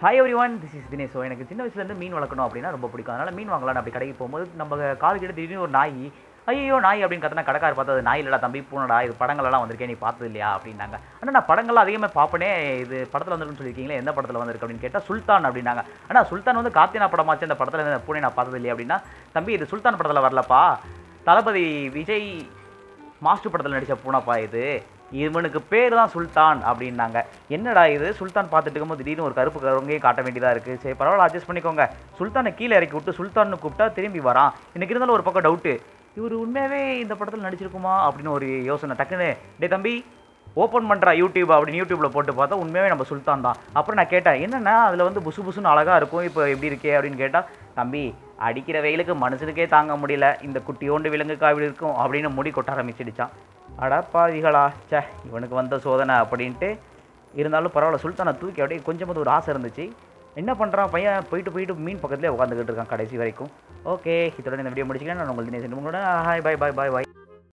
hi everyone this is Dinesh so எனக்கு சின்ன வயசுலேருந்து மீன் வளர்க்கணும் அப்படின்னா ரொம்ப பிடிக்கும் அதனால் மீன் வாங்கலாம் அப்படி கடைக்கு போகும்போது நம்ம கால் கிட்ட திடீர்னு ஒரு நாய் ஐயோ நாய் அப்படின்னு கத்தினா கடைக்கார் பார்த்தா அது நாய் இல்லடா தம்பி பூனடா இது படங்கள்லாம் வந்திருக்கேன் நீ பார்த்தது இல்லையா அப்படின்னாங்க ஆனால் நான் படங்கள்லாம் அதிகமாக பார்ப்பனே இது படத்தில் வந்திருக்குன்னு சொல்லியிருக்கீங்களே எந்த படத்தில் வந்திருக்கு அப்படின்னு கேட்டால் சுல்தான் அப்படின்னாங்க ஆனால் சுல்தான் வந்து கார்த்தினா படமாச்சு அந்த படத்தில் இந்த பூனை நான் பார்த்தது இல்லையா அப்படின்னா தம்பி இது சுல்தான் படத்தில் வரலப்பா தளபதி விஜய் மாஸ்டர் படத்தில் நடித்த பூனைப்பா இது இவனுக்கு பேர் தான் சுல்தான் அப்படின்னாங்க என்னடா இது சுல்தான் பார்த்துட்டு இருக்கும்போது திடீர்னு ஒரு கருப்பு கருங்கையும் காட்ட வேண்டியதாக இருக்குது சரி பரவாயில்ல அட்ஜஸ்ட் பண்ணிக்கோங்க சுல்தானை கீழே இறக்கி விட்டு சுல்தான்னு கூப்பிட்டா திரும்பி வரான் எனக்கு இருந்தாலும் ஒரு பக்கம் டவுட்டு இவர் உண்மையாகவே இந்த படத்தில் நடிச்சிருக்குமா அப்படின்னு ஒரு யோசனை டக்குன்னு டே தம்பி ஓப்பன் பண்ணுறா யூடியூப் அப்படின்னு யூடியூப்பில் போட்டு பார்த்தா உண்மையாகவே நம்ம சுல்தான் தான் அப்புறம் நான் கேட்டேன் என்னென்னா அதில் வந்து புசு புசுன்னு அழகாக இருக்கும் இப்போ எப்படி இருக்கே அப்படின்னு கேட்டால் தம்பி அடிக்கிற வெயிலுக்கு மனுஷனுக்கே தாங்க முடியல இந்த குட்டியோண்டு விலங்குக்கா இப்படி இருக்கும் அப்படின்னு முடி கொட்ட ஆரம்பிச்சிடுச்சான் அடா பாவிகளா ச்சே இவனுக்கு வந்த சோதனை அப்படின்ட்டு இருந்தாலும் பரவாயில்ல சுல்தானை தூக்கி அப்படியே கொஞ்சமாவது ஒரு ஆசை இருந்துச்சு என்ன பண்ணுறான் பையன் போயிட்டு போயிட்டு மீன் பக்கத்துலேயே உட்காந்துக்கிட்டு இருக்கான் கடைசி வரைக்கும் ஓகே இதோட இந்த வீடியோ முடிச்சுக்கிறேன் நான் உங்களுக்கு தினேஷ் உங்களோட ஹாய் பாய் பாய் பாய் பாய்